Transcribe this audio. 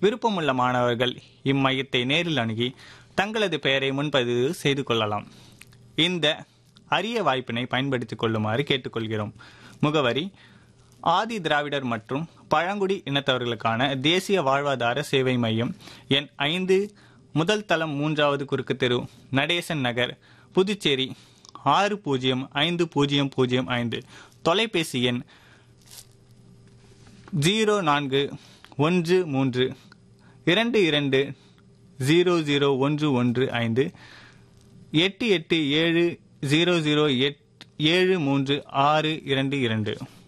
விருப்பமுள்ள மாணவர்கள் இம்மையத்தை நேரில் அணுகி தங்களது பெயரை முன்பதிவு செய்து கொள்ளலாம் இந்த அரிய வாய்ப்பினை பயன்படுத்திக் கொள்ளுமாறு கேட்டுக்கொள்கிறோம் முகவரி ஆதி திராவிடர் மற்றும் பழங்குடி இனத்தவர்களுக்கான தேசிய வாழ்வாதார சேவை மையம் எண் ஐந்து முதல் தளம் மூன்றாவது குறுக்கு தெரு நடேசன் நகர் புதுச்சேரி ஆறு பூஜ்ஜியம் ஐந்து பூஜ்ஜியம் பூஜ்ஜியம் ஐந்து தொலைபேசி எண் ஜீரோ நான்கு ஒன்று மூன்று இரண்டு இரண்டு ஜீரோ ஜீரோ ஒன்று ஒன்று ஐந்து எட்டு எட்டு ஏழு ஜீரோ ஜீரோ எட் ஏழு மூன்று ஆறு இரண்டு இரண்டு